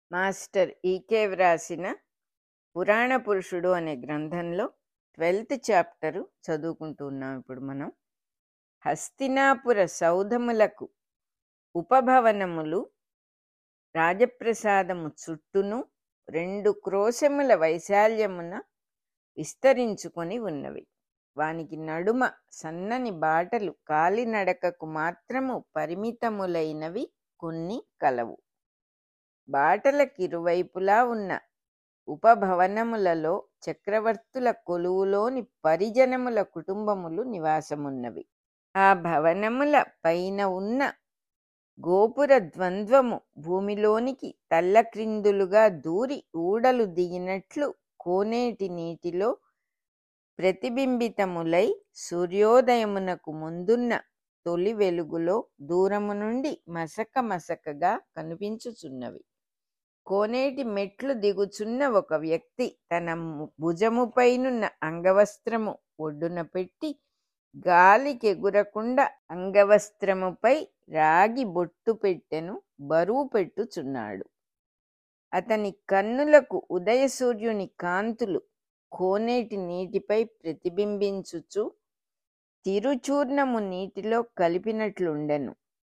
master ఈకే వ్రాసిన పురాణ పురుషుడు అనే గ్రంథంలో ట్వెల్త్ చాప్టరు చదువుకుంటున్నాం ఇప్పుడు మనం హస్తినాపుర సౌధములకు ఉపభవనములు రాజప్రసాదము చుట్టూను రెండు క్రోశముల వైశాల్యమున విస్తరించుకొని ఉన్నవి వానికి నడుమ సన్నని బాటలు కాలినడకకు మాత్రము పరిమితములైనవి కొన్ని కలవు బాటలకిరువైపులా ఉన్న ఉపభవనములలో చక్రవర్తుల కొలువులోని పరిజనముల కుటుంబములు నివాసమున్నవి ఆ భవనముల పైన ఉన్న గోపుర ద్వంద్వము భూమిలోనికి తల్లక్రిందులుగా దూరి ఊడలు దిగినట్లు కోనేటి నీటిలో ప్రతిబింబితములై సూర్యోదయమునకు ముందున్న తొలి వెలుగులో దూరము నుండి మసక మసకగా కనిపించుచున్నవి కోనేటి మెట్లు దిగుచున్న ఒక వ్యక్తి తన భుజముపైనున్న అంగవస్త్రము ఒడ్డున పెట్టి గాలికెగురకుండా అంగవస్త్రముపై రాగి బొట్టు పెట్టెను బరువు పెట్టుచున్నాడు అతని కన్నులకు ఉదయ సూర్యుని కాంతులు కోనేటి నీటిపై ప్రతిబింబించుచు తిరుచూర్ణము నీటిలో కలిపినట్లుండెను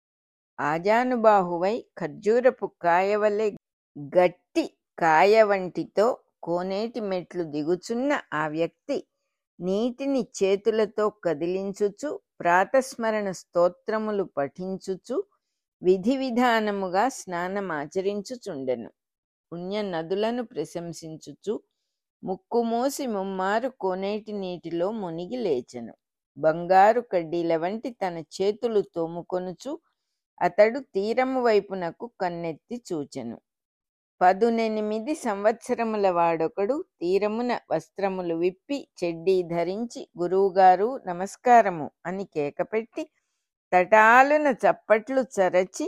ఆజానుబాహువై ఖర్జూరపు కాయవలె గట్టి కాయ వంటితో కోనేటి మెట్లు దిగుచున్న ఆ వ్యక్తి నీటిని చేతులతో కదిలించుచు ప్రాతస్మరణ స్తోత్రములు పఠించుచు విధి విధానముగా స్నానమాచరించుచుండెను పుణ్య నదులను ప్రశంసించుచు ముక్కుమూసి ముమ్మారు కోనేటి నీటిలో మునిగి లేచెను బంగారు కడ్డీల వంటి తన చేతులు తోముకొనుచు అతడు తీరము వైపునకు కన్నెత్తి చూచెను పదునెనిమిది సంవత్సరముల వాడొకడు తీరమున వస్త్రములు విప్పి చెడ్డీ ధరించి గురువుగారు నమస్కారము అని కేకపెట్టి తటాలున చప్పట్లు చరచి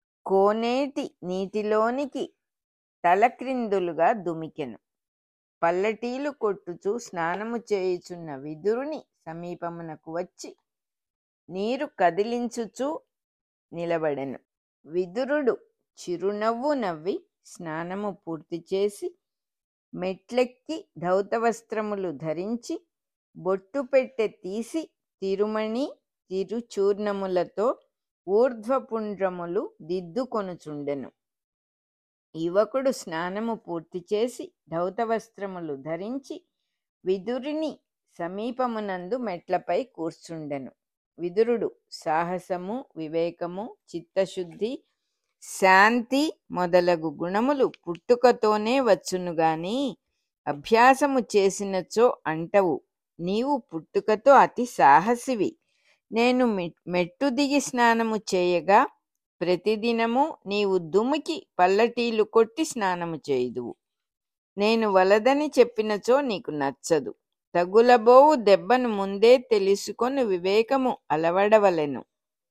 కోనేటి నీటిలోనికి తలక్రిందులుగా దుమికెను పల్లటీలు కొట్టుచు స్నానము చేయుచున్న విదురుని సమీపమునకు వచ్చి నీరు కదిలించుచు నిలబడెను విదురుడు చిరునవ్వు నవ్వి స్నానము పూర్తి చేసి మెట్లెక్కి ధౌతవస్త్రములు ధరించి బొట్టు పెట్టె తీసి తిరుమణి తిరుచూర్ణములతో ఊర్ధ్వపుండ్రములు దిద్దుకొనుచుండెను యువకుడు స్నానము పూర్తి చేసి ధౌతవస్త్రములు ధరించి విదురిని సమీపమునందు మెట్లపై కూర్చుండెను విదురుడు సాహసము వివేకము చిత్తశుద్ధి శాంతి మొదలగు గుణములు పుట్టుకతోనే వచ్చును గాని అభ్యాసము చేసినచో అంటవు నీవు పుట్టుకతో అతి సాహసివి నేను మెట్టు దిగి స్నానము చేయగా ప్రతిదినము నీవు దుమికి పల్లటీలు కొట్టి స్నానము చేయుదువు నేను వలదని చెప్పినచో నీకు నచ్చదు తగులబోవు దెబ్బను ముందే తెలుసుకొని వివేకము అలవడవలెను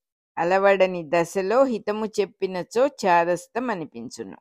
అలవడని దశలో హితము చెప్పినచో చాదస్తం అనిపించును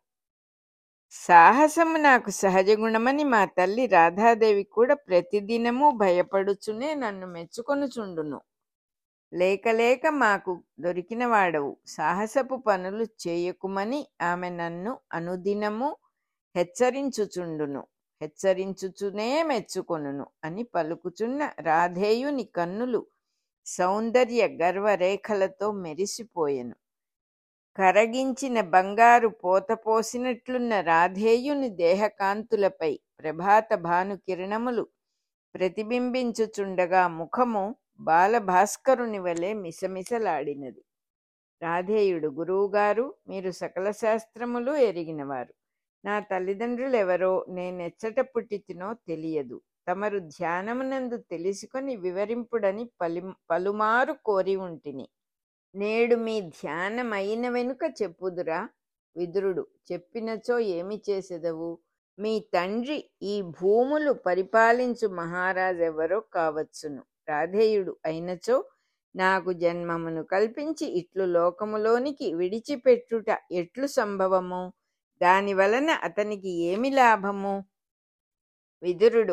సాహసము నాకు సహజ గుణమని మా తల్లి రాధాదేవి కూడా ప్రతిదినము భయపడుచునే నన్ను మెచ్చుకొనుచుండును లేక లేక మాకు దొరికిన వాడవు సాహసపు పనులు చేయకుమని ఆమె నన్ను అనుదినము హెచ్చరించుచుండును హెచ్చరించుచునే మెచ్చుకొనును అని పలుకుచున్న రాధేయుని కన్నులు సౌందర్య గర్వరేఖలతో మెరిసిపోయెను కరగించిన బంగారు పోత పోసినట్లున్న రాధేయుని దేహకాంతులపై ప్రభాత భాను కిరణములు ప్రతిబింబించుచుండగా ముఖము బాలభాస్కరుని వలె మిసమిసలాడినది రాధేయుడు గురువుగారు మీరు సకల శాస్త్రములు ఎరిగినవారు నా తల్లిదండ్రులెవరో నేనెచ్చట పుట్టితినో తెలియదు తమరు ధ్యానమునందు తెలుసుకొని వివరింపుడని పలి పలుమారు కోరి ఉంటిని నేడు మీ ధ్యానమైన వెనుక చెప్పుదురా విదురుడు చెప్పినచో ఏమి చేసెదవు మీ తండ్రి ఈ భూములు పరిపాలించు మహారాజెవరో కావచ్చును రాధేయుడు అయినచో నాకు జన్మమును కల్పించి ఇట్లు లోకములోనికి విడిచిపెట్టుట ఎట్లు సంభవము దాని వలన అతనికి ఏమి లాభము విదురుడు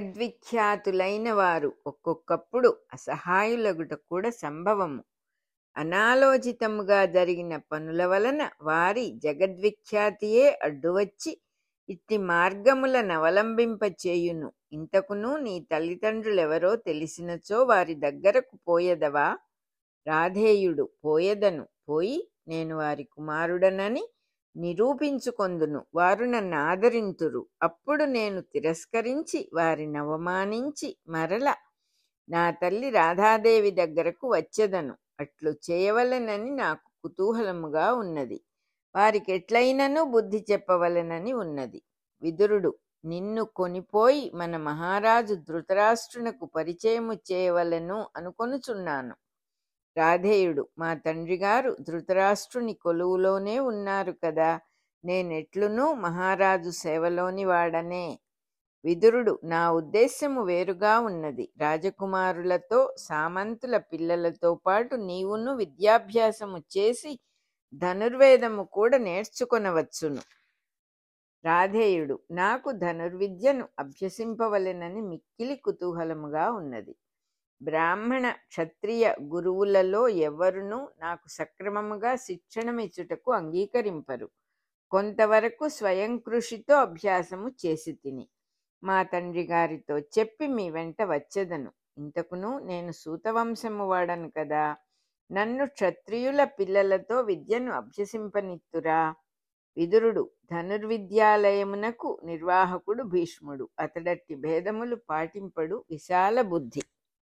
జగద్విఖ్యాతులైన వారు ఒక్కొక్కప్పుడు అసహాయులగుట కూడా సంభవము అనాలోచితముగా జరిగిన పనుల వలన వారి జగద్విఖ్యాతియే అడ్డువచ్చి ఇట్టి మార్గములనవలంబింపచేయును ఇంతకును నీ తల్లిదండ్రులెవరో తెలిసినచో వారి దగ్గరకు పోయదవా రాధేయుడు పోయదను పోయి నేను వారి కుమారుడనని నిరూపించుకొందును వారు నన్ను ఆదరింతురు అప్పుడు నేను తిరస్కరించి వారిని అవమానించి మరల నా తల్లి రాధాదేవి దగ్గరకు వచ్చెదను అట్లు చేయవలెనని నాకు కుతూహలముగా ఉన్నది వారికి ఎట్లయినను బుద్ధి చెప్పవలెనని ఉన్నది విదురుడు నిన్ను కొనిపోయి మన మహారాజు ధృతరాష్ట్రునకు పరిచయము చేయవలెను అనుకొనుచున్నాను రాధేయుడు మా తండ్రి గారు ధృతరాష్ట్రుని కొలువులోనే ఉన్నారు కదా నేనెట్లునూ మహారాజు సేవలోని వాడనే విదురుడు నా ఉద్దేశ్యము వేరుగా ఉన్నది రాజకుమారులతో సామంతుల పిల్లలతో పాటు నీవును విద్యాభ్యాసము చేసి ధనుర్వేదము కూడా నేర్చుకొనవచ్చును రాధేయుడు నాకు ధనుర్విద్యను అభ్యసింపవలెనని మిక్కిలి కుతూహలముగా ఉన్నది బ్రాహ్మణ క్షత్రియ గురువులలో ఎవరునూ నాకు సక్రమముగా శిక్షణమిచ్చుటకు అంగీకరింపరు కొంతవరకు స్వయం కృషితో అభ్యాసము చేసి తిని మా తండ్రి గారితో చెప్పి మీ వెంట వచ్చెదను ఇంతకును నేను సూతవంశము వాడను కదా నన్ను క్షత్రియుల పిల్లలతో విద్యను అభ్యసింపనిత్తురా విదురుడు ధనుర్విద్యాలయమునకు నిర్వాహకుడు భీష్ముడు అతడట్టి భేదములు పాటింపడు విశాల బుద్ధి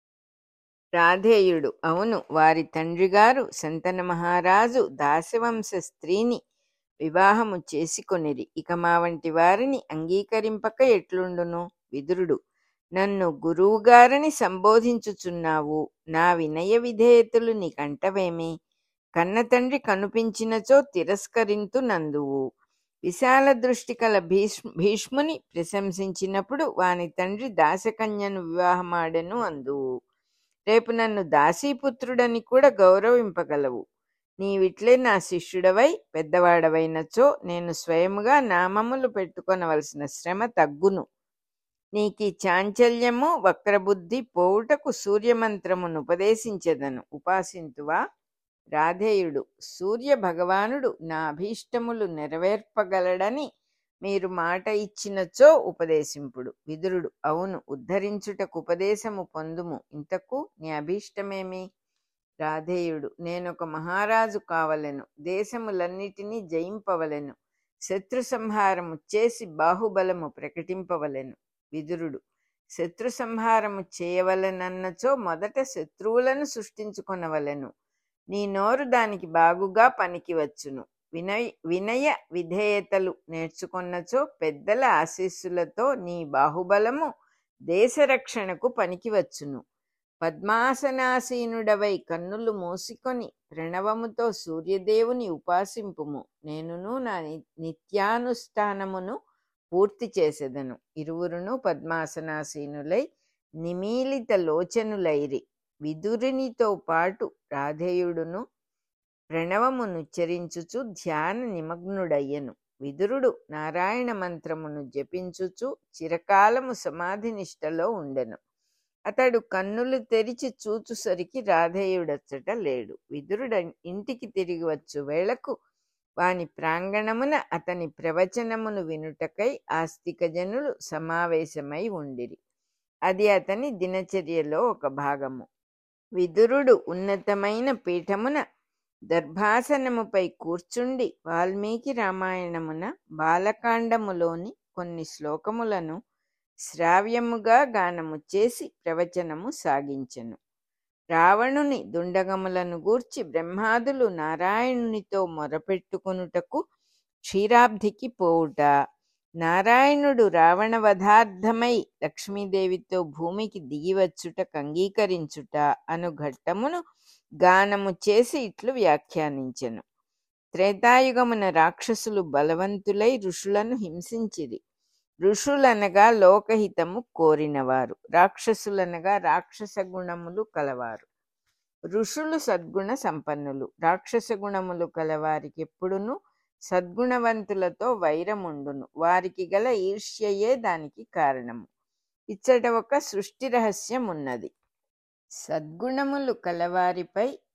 రాధేయుడు అవును వారి తండ్రిగారు సంతన మహారాజు దాసవంశ స్త్రీని వివాహము చేసుకొనిరి ఇక మా వంటి వారిని అంగీకరింపక ఎట్లుండును విదురుడు నన్ను గురువుగారని సంబోధించుచున్నావు నా వినయ విధేయతలు నీకంటవేమి కన్న తండ్రి కనిపించినచో తిరస్కరింతు నందువు విశాల దృష్టి కల భీష్మ భీష్ముని ప్రశంసించినప్పుడు వాని తండ్రి దాసకన్యను వివాహమాడెను అందువు రేపు నన్ను దాసీపుత్రుడని కూడా గౌరవింపగలవు నీవిట్లే నా శిష్యుడవై పెద్దవాడవైనచో నేను స్వయముగా నామములు పెట్టుకొనవలసిన శ్రమ తగ్గును నీకి చాంచల్యము వక్రబుద్ధి పోవుటకు సూర్యమంత్రమును ఉపదేశించెదను ఉపాసింతువా రాధేయుడు సూర్య భగవానుడు నా అభీష్టములు నెరవేర్పగలడని మీరు మాట ఇచ్చినచో ఉపదేశింపుడు విదురుడు అవును ఉద్ధరించుటకు ఉపదేశము పొందుము ఇంతకు నీ అభీష్టమేమి రాధేయుడు నేనొక మహారాజు కావలెను దేశములన్నిటినీ జయింపవలెను శత్రు సంహారము చేసి బాహుబలము ప్రకటింపవలెను విదురుడు శత్రు సంహారము చేయవలెనన్నచో మొదట శత్రువులను సృష్టించుకొనవలెను నీ నోరు దానికి బాగుగా పనికి వచ్చును వినయ వినయ విధేయతలు నేర్చుకొన్నచో పెద్దల ఆశీస్సులతో నీ బాహుబలము దేశరక్షణకు పనికి వచ్చును పద్మాసనాసీనుడవై కన్నులు మూసుకొని ప్రణవముతో సూర్యదేవుని ఉపాసింపుము నేనును నా ని- నిత్యానుష్ఠానమును పూర్తి చేసేదను ఇరువురును పద్మాసనాసీనులై నిమీలిత లోచనులైరి విదురునితో పాటు రాధేయుడును ప్రణవమునుచ్చరించుచు ధ్యాన నిమగ్నుడయ్యను విదురుడు నారాయణ మంత్రమును జపించుచు చిరకాలము సమాధి నిష్టలో ఉండెను అతడు కన్నులు తెరిచి చూచుసరికి రాధేయుడచ్చట లేడు విదురుడ ఇంటికి తిరిగి వచ్చు వేళకు వాని ప్రాంగణమున అతని ప్రవచనమును వినుటకై ఆస్తిక జనులు సమావేశమై ఉండిరి అది అతని దినచర్యలో ఒక భాగము విదురుడు ఉన్నతమైన పీఠమున దర్భాసనముపై కూర్చుండి వాల్మీకి రామాయణమున బాలకాండములోని కొన్ని శ్లోకములను శ్రావ్యముగా గానము చేసి ప్రవచనము సాగించెను రావణుని దుండగములను గూర్చి బ్రహ్మాదులు నారాయణునితో మొరపెట్టుకొనుటకు క్షీరాబ్ధికి పోవుట నారాయణుడు రావణ వధార్థమై లక్ష్మీదేవితో భూమికి దిగివచ్చుటకు అంగీకరించుట అను ఘట్టమును గానము చేసి ఇట్లు వ్యాఖ్యానించెను త్రేతాయుగమున రాక్షసులు బలవంతులై ఋషులను హింసించిరి ఋషులనగా లోకహితము కోరినవారు రాక్షసులనగా రాక్షస గుణములు కలవారు ఋషులు సద్గుణ సంపన్నులు రాక్షస గుణములు కలవారికి ఎప్పుడును సద్గుణవంతులతో వైరముండును వారికి గల ఈర్ష్యయే దానికి కారణము ఇచ్చట ఒక సృష్టి రహస్యం ఉన్నది సద్గుణములు కలవారిపై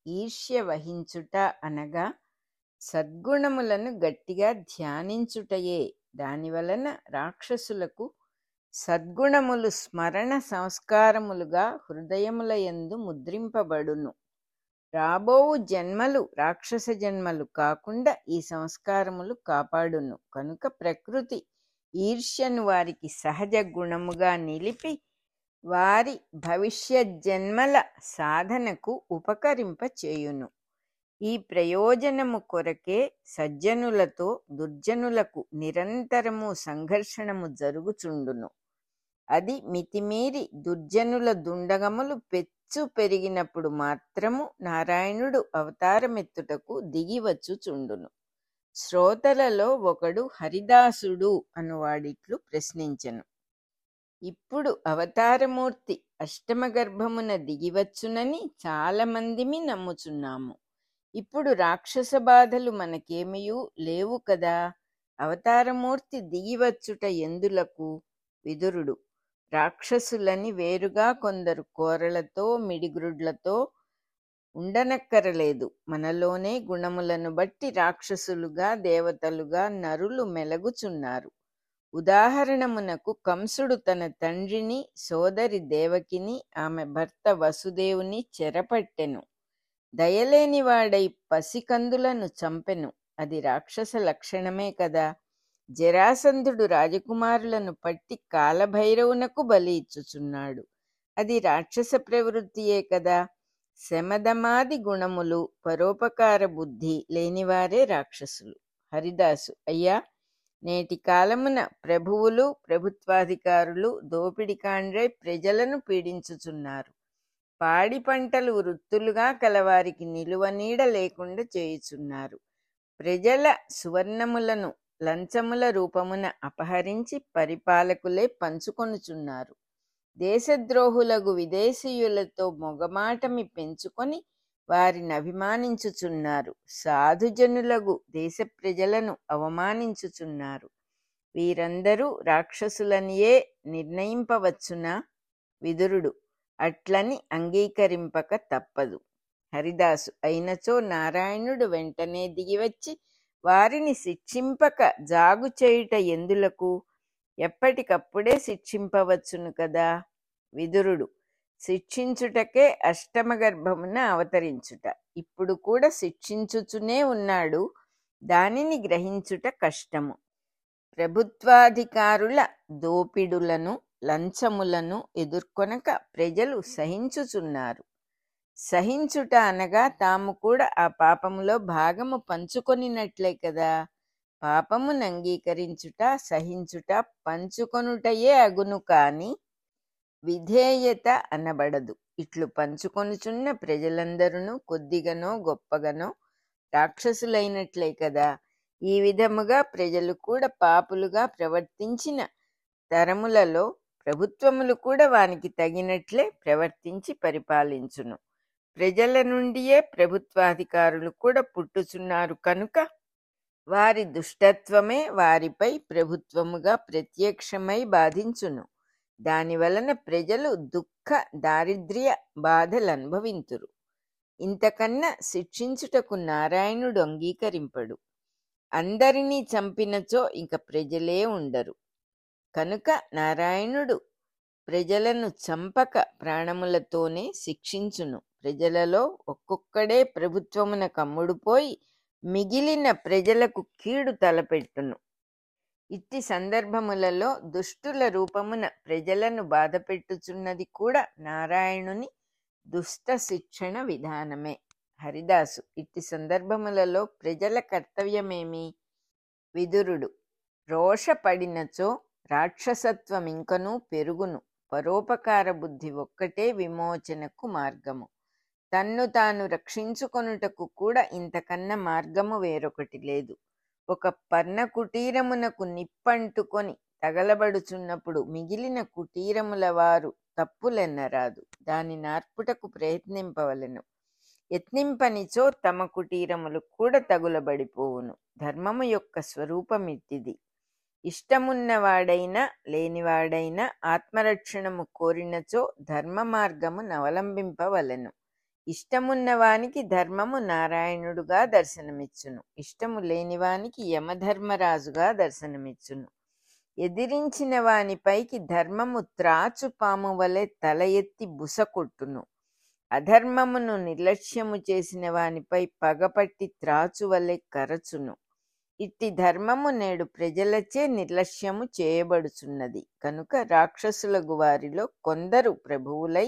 ఈర్ష్య వహించుట అనగా సద్గుణములను గట్టిగా ధ్యానించుటయే దానివలన రాక్షసులకు సద్గుణములు స్మరణ సంస్కారములుగా హృదయముల యందు ముద్రింపబడును రాబోవు జన్మలు రాక్షస జన్మలు కాకుండా ఈ సంస్కారములు కాపాడును కనుక ప్రకృతి ఈర్ష్యను వారికి సహజ గుణముగా నిలిపి వారి భవిష్యత్ జన్మల సాధనకు ఉపకరింప చేయును ఈ ప్రయోజనము కొరకే సజ్జనులతో దుర్జనులకు నిరంతరము సంఘర్షణము జరుగుచుండును అది మితిమీరి దుర్జనుల దుండగములు పెచ్చు పెరిగినప్పుడు మాత్రము నారాయణుడు అవతారమెత్తుటకు దిగివచ్చుచుండును శ్రోతలలో ఒకడు హరిదాసుడు అనువాడిట్లు ప్రశ్నించెను ఇప్పుడు అవతారమూర్తి అష్టమ గర్భమున దిగివచ్చునని చాలా మందిమి నమ్ముచున్నాము ఇప్పుడు రాక్షస బాధలు మనకేమియూ లేవు కదా అవతారమూర్తి దిగివచ్చుట ఎందులకు విదురుడు రాక్షసులని వేరుగా కొందరు కోరలతో మిడిగురుడ్లతో ఉండనక్కరలేదు మనలోనే గుణములను బట్టి రాక్షసులుగా దేవతలుగా నరులు మెలగుచున్నారు ఉదాహరణమునకు కంసుడు తన తండ్రిని సోదరి దేవకిని ఆమె భర్త వసుదేవుని చెరపట్టెను దయలేనివాడై పసికందులను చంపెను అది రాక్షస లక్షణమే కదా జరాసంధుడు రాజకుమారులను పట్టి కాలభైరవునకు బలి ఇచ్చుచున్నాడు అది రాక్షస ప్రవృత్తియే కదా శమదమాది గుణములు పరోపకార బుద్ధి లేనివారే రాక్షసులు హరిదాసు అయ్యా నేటి కాలమున ప్రభువులు ప్రభుత్వాధికారులు దోపిడికాండ్రై ప్రజలను పీడించుచున్నారు పాడి పంటలు వృత్తులుగా కలవారికి నిలువ నీడ లేకుండా చేయుచున్నారు ప్రజల సువర్ణములను లంచముల రూపమున అపహరించి పరిపాలకులే పంచుకొనుచున్నారు దేశద్రోహులకు విదేశీయులతో మొగమాటమి పెంచుకొని వారిని అభిమానించుచున్నారు సాధుజనులకు దేశ ప్రజలను అవమానించుచున్నారు వీరందరూ రాక్షసులనియే నిర్ణయింపవచ్చునా విదురుడు అట్లని అంగీకరింపక తప్పదు హరిదాసు అయినచో నారాయణుడు వెంటనే దిగివచ్చి వారిని శిక్షింపక జాగు చేయుట ఎందులకు ఎప్పటికప్పుడే శిక్షింపవచ్చును కదా విదురుడు శిక్షించుటకే అష్టమ గర్భమున అవతరించుట ఇప్పుడు కూడా శిక్షించుచునే ఉన్నాడు దానిని గ్రహించుట కష్టము ప్రభుత్వాధికారుల దోపిడులను లంచములను ఎదుర్కొనక ప్రజలు సహించుచున్నారు సహించుట అనగా తాము కూడా ఆ పాపములో భాగము పంచుకొనినట్లే కదా పాపమును అంగీకరించుట సహించుట పంచుకొనుటయే అగును కాని విధేయత అనబడదు ఇట్లు పంచుకొనుచున్న ప్రజలందరూ కొద్దిగనో గొప్పగనో రాక్షసులైనట్లే కదా ఈ విధముగా ప్రజలు కూడా పాపులుగా ప్రవర్తించిన తరములలో ప్రభుత్వములు కూడా వానికి తగినట్లే ప్రవర్తించి పరిపాలించును ప్రజల నుండియే ప్రభుత్వాధికారులు కూడా పుట్టుచున్నారు కనుక వారి దుష్టత్వమే వారిపై ప్రభుత్వముగా ప్రత్యక్షమై బాధించును దాని వలన ప్రజలు దుఃఖ దారిద్ర్య బాధలు అనుభవింతురు ఇంతకన్నా శిక్షించుటకు నారాయణుడు అంగీకరింపడు అందరినీ చంపినచో ఇంక ప్రజలే ఉండరు కనుక నారాయణుడు ప్రజలను చంపక ప్రాణములతోనే శిక్షించును ప్రజలలో ఒక్కొక్కడే ప్రభుత్వమున కమ్ముడుపోయి మిగిలిన ప్రజలకు కీడు తలపెట్టును ఇట్టి సందర్భములలో దుష్టుల రూపమున ప్రజలను బాధపెట్టుచున్నది కూడా నారాయణుని దుష్ట శిక్షణ విధానమే హరిదాసు ఇట్టి సందర్భములలో ప్రజల కర్తవ్యమేమి విదురుడు రోషపడినచో రాక్షసత్వం ఇంకనూ పెరుగును పరోపకార బుద్ధి ఒక్కటే విమోచనకు మార్గము తన్ను తాను రక్షించుకొనుటకు కూడా ఇంతకన్నా మార్గము వేరొకటి లేదు ఒక పర్ణ కుటీరమునకు నిప్పంటుకొని తగలబడుచున్నప్పుడు మిగిలిన కుటీరముల వారు తప్పులెన్నరాదు దాని నార్పుటకు ప్రయత్నింపవలెను యత్నింపనిచో తమ కుటీరములు కూడా తగులబడిపోవును ధర్మము యొక్క స్వరూపమిట్టిది ఇష్టమున్నవాడైనా లేనివాడైనా ఆత్మరక్షణము కోరినచో ధర్మ మార్గము అవలంబింపవలెను ఇష్టమున్న వానికి ధర్మము నారాయణుడుగా దర్శనమిచ్చును ఇష్టము లేని వానికి యమధర్మరాజుగా దర్శనమిచ్చును ఎదిరించిన వానిపైకి ధర్మము త్రాచు పాము వలె తల ఎత్తి బుసకొట్టును అధర్మమును నిర్లక్ష్యము చేసిన వానిపై పగపట్టి త్రాచు వలె కరచును ఇట్టి ధర్మము నేడు ప్రజలచే నిర్లక్ష్యము చేయబడుచున్నది కనుక రాక్షసులకు వారిలో కొందరు ప్రభువులై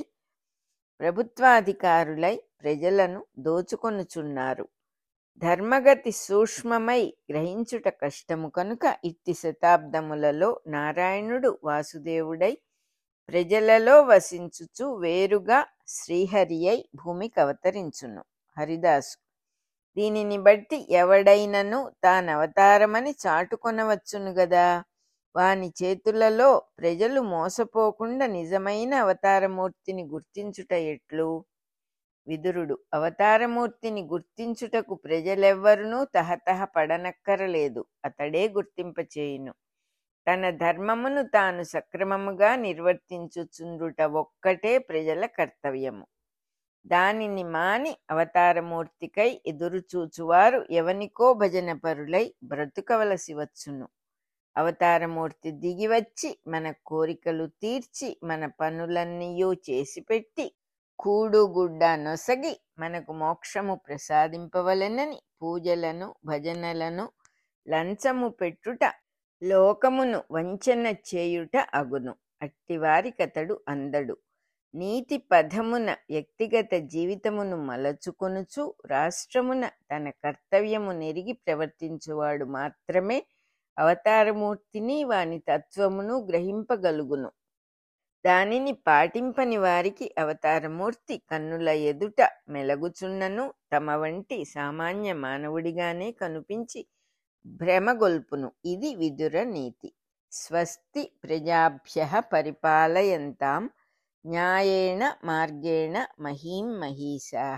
ప్రభుత్వాధికారులై ప్రజలను దోచుకొనుచున్నారు ధర్మగతి సూక్ష్మమై గ్రహించుట కష్టము కనుక ఇట్టి శతాబ్దములలో నారాయణుడు వాసుదేవుడై ప్రజలలో వసించుచు వేరుగా శ్రీహరి అయి భూమికి అవతరించును హరిదాసు దీనిని బట్టి ఎవడైనను తానవతారమని చాటుకొనవచ్చును గదా వాని చేతులలో ప్రజలు మోసపోకుండా నిజమైన అవతారమూర్తిని గుర్తించుట ఎట్లు విదురుడు అవతారమూర్తిని గుర్తించుటకు ప్రజలెవ్వరునూ తహతహ పడనక్కరలేదు అతడే గుర్తింపచేయును తన ధర్మమును తాను సక్రమముగా నిర్వర్తించుచుండుట ఒక్కటే ప్రజల కర్తవ్యము దానిని మాని అవతారమూర్తికై ఎదురుచూచువారు ఎవనికో భజన పరులై బ్రతుకవలసి వచ్చును అవతారమూర్తి దిగివచ్చి మన కోరికలు తీర్చి మన పనులన్నీయూ చేసిపెట్టి కూడుగుడ్డ నొసగి మనకు మోక్షము ప్రసాదింపవలెనని పూజలను భజనలను లంచము పెట్టుట లోకమును వంచన చేయుట అగును అట్టివారికతడు అందడు నీతి పదమున వ్యక్తిగత జీవితమును మలచుకొనుచు రాష్ట్రమున తన కర్తవ్యము నెరిగి ప్రవర్తించువాడు మాత్రమే అవతారమూర్తిని వాని తత్వమును గ్రహింపగలుగును దానిని పాటింపని వారికి అవతారమూర్తి కన్నుల ఎదుట మెలగుచున్నను తమ వంటి సామాన్య మానవుడిగానే కనిపించి భ్రమగొల్పును ఇది విదుర నీతి స్వస్తి ప్రజాభ్య పరిపాలయంతాం న్యాయేణ మార్గేణ మహీం మహీషా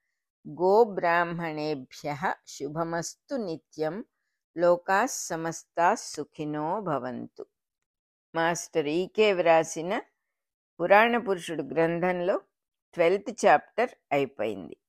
గోబ్రాహ్మణేభ్య శుభమస్తు నిత్యం లోకా సమస్తా సుఖినో భవంతు మాస్టర్ ఈకే వ్రాసిన పురాణ పురుషుడు గ్రంథంలో ట్వెల్త్ చాప్టర్ అయిపోయింది